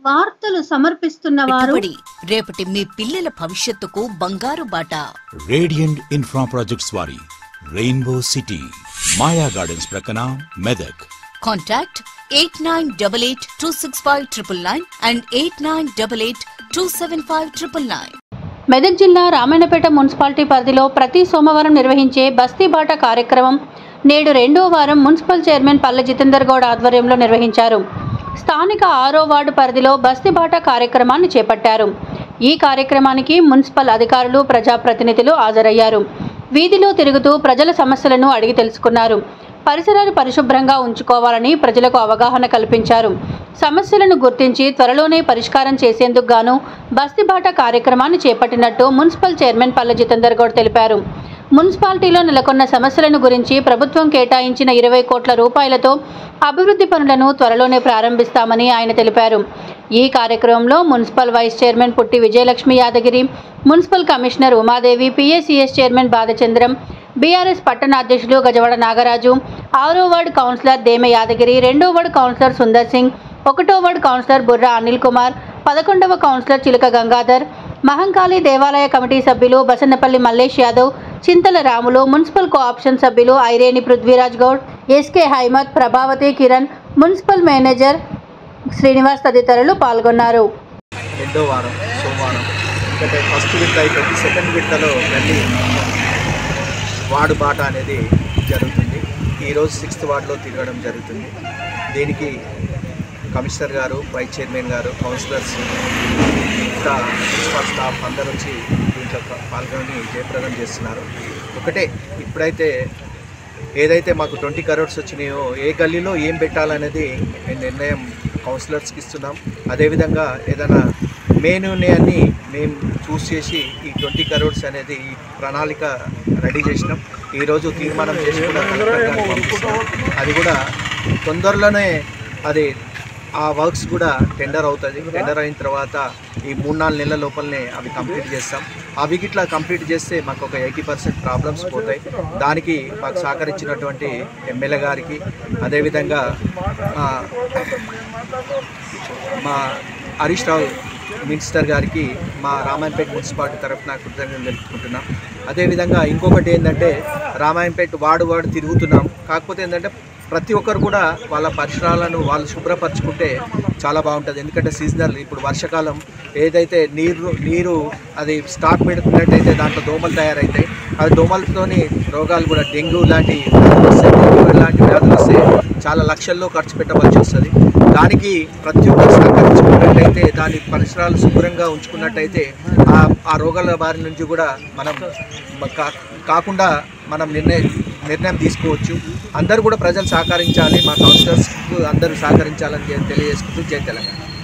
వార్తలు సమర్పిస్తున్న వారు పెట్టుబడి రేపటి మీ పిల్లల భవిష్యత్తుకు బంగారు బాట రేడియంట్ ఇన్ఫ్రా ప్రాజెక్ట్స్ వారి రెయిన్బో సిటీ మాయా గార్డెన్స్ ప్రక్కన Medak contact eight nine double eight two six five triple nine and eight nine double eight two seven five triple nine Medak జిల్లా రామాయణపేట మున్సిపాలిటీ పరిధిలో ప్రతి సోమవారం నిర్వహించే బస్తీ బాట కార్యక్రమం నేడు రెండో వారం మున్సిపల్ చైర్మన్ పల్లె జితేందర్ గౌడ్ ఆధ్వర్యంలో నిర్వహించారు స్థానిక ఆరో వార్డు పరిధిలో బస్తీ బాట కార్యక్రమాన్ని చేపట్టారు ఈ కార్యక్రమానికి మున్సిపల్ అధికారులు ప్రజాప్రతినిధులు హాజరయ్యారు వీధిలో తిరుగుతూ ప్రజల సమస్యలను అడిగి తెలుసుకున్నారు పరిసరాలు పరిశుభ్రంగా ఉంచుకోవాలని ప్రజలకు అవగాహన కల్పించారు సమస్యలను గుర్తించి త్వరలోనే పరిష్కారం చేసేందుకు గాను బస్తీబాట కార్యక్రమాన్ని చేపట్టినట్టు మున్సిపల్ చైర్మన్ పల్లె జితేందర్ గౌడ్ తెలిపారు మున్సిపాలిటీలో నెలకొన్న సమస్యలను గురించి ప్రభుత్వం కేటాయించిన ఇరవై కోట్ల రూపాయలతో అభివృద్ధి పనులను త్వరలోనే ప్రారంభిస్తామని ఆయన తెలిపారు ఈ కార్యక్రమంలో municipal vice chairman Putti Vijayalakshmi Yadagiri municipal commissioner Umadevi PSCS chairman Badhachandram BRS పట్టణ అధ్యక్షులు గజవాడ నాగరాజు ఆరో వార్డు కౌన్సిలర్ దేమె యాదగిరి రెండో వార్డు కౌన్సిలర్ సుందర్ సింగ్ ఒకటో వార్డు కౌన్సిలర్ బుర్రా అనిల్ కుమార్ పదకొండవ కౌన్సిలర్ చిలుక గంగాధర్ మహంకాళి దేవాలయ కమిటీ సభ్యులు బసన్నపల్లి మల్లేష్ యాదవ్ చింతల రాములు మున్సిపల్ కోఆప్షన్ సభ్యులు Aireni Prithviraj Goud SK Haimat Prabhavati Kiran municipal manager Srinivas తదితరులు పాల్గొన్నారు రెండో వారం సోమవారం ఎందుకంటే ఫస్ట్ విడత అయిపోయింది సెకండ్ విడతలో మళ్ళీ వార్డు బాట అనేది జరుగుతుంది ఈరోజు సిక్స్త్ వార్డులో తిరగడం జరుగుతుంది దీనికి కమిషనర్ గారు వైస్ చైర్మన్ గారు కౌన్సిలర్స్ ఇంకా మున్సిపల్ స్టాఫ్ అందరూ వచ్చి దీంట్లో పా- పాల్గొని జయప్రదం చేస్తున్నారు ఒకటే ఇప్పుడైతే ఏదైతే మాకు ట్వంటీ కరోడ్స్ వచ్చినాయో ఏ గల్లీలో ఏం పెట్టాలనేది మేము నిర్ణయం కౌన్సిలర్స్కి ఇస్తున్నాం అదేవిధంగా ఏదైనా మెయిన్ ఉన్నాయని మేము చూస్ చేసి ఈ ట్వంటీ కరోడ్స్ అనేది ఈ ప్రణాళిక రెడీ చేసినాం ఈరోజు తీర్మానం చేసి కూడా కలెక్టర్ గారికి పంపిస్తున్నాం అది కూడా తొందరలోనే అది ఆ వర్క్స్ కూడా టెండర్ అవుతుంది టెండర్ అయిన తర్వాత ఈ మూడు నాలుగు నెలల లోపలనే అవి కంప్లీట్ చేస్తాం అవి గిట్లా కంప్లీట్ చేస్తే మాకు ఒక ఎయిటీ పర్సెంట్ ప్రాబ్లమ్స్ పోతాయి దానికి మాకు సహకరించినటువంటి ఎమ్మెల్యే గారికి అదేవిధంగా ఆ, మా హరీష్ రావు మినిస్టర్ గారికి మా రామాయణపేట మున్సిపాలిటీ తరఫున కృతజ్ఞతలు తెలుపుకుంటున్నాం అదేవిధంగా ఇంకొకటి ఏంటంటే రామాయణపేట వార్డు వార్డు తిరుగుతున్నాం కాకపోతే ఏంటంటే ప్రతి ఒక్కరు కూడా వాళ్ళ పరిసరాలను వాళ్ళు శుభ్రపరచుకుంటే చాలా బాగుంటుంది ఎందుకంటే సీజనల్ ఇప్పుడు వర్షాకాలం ఏదైతే నీరు నీరు అది స్టాక్ పెడుతున్నట్టయితే దాంట్లో దోమలు తయారవుతాయి అది దోమలతోని రోగాలు కూడా డెంగ్యూ లాంటి వ్యాధులు వస్తాయి డెంగ్యూ లాంటి వ్యాధులు వస్తే చాలా లక్షల్లో ఖర్చు పెట్టవలసి వస్తుంది దానికి ప్రతి ఒక్కరు సహకరించుకున్నట్టయితే దాని పరిసరాలు శుభ్రంగా ఉంచుకున్నట్టయితే ఆ ఆ రోగాల బారి నుంచి కూడా మనం కా- కాకుండా మనం నిర్ణయం నిర్ణయం తీసుకోవచ్చు అందరూ కూడా ప్రజలు సహకరించాలి మా కౌన్సిలర్స్ అందరూ సహకరించాలని తెలియజేసుకుంటూ జై తెలంగాణ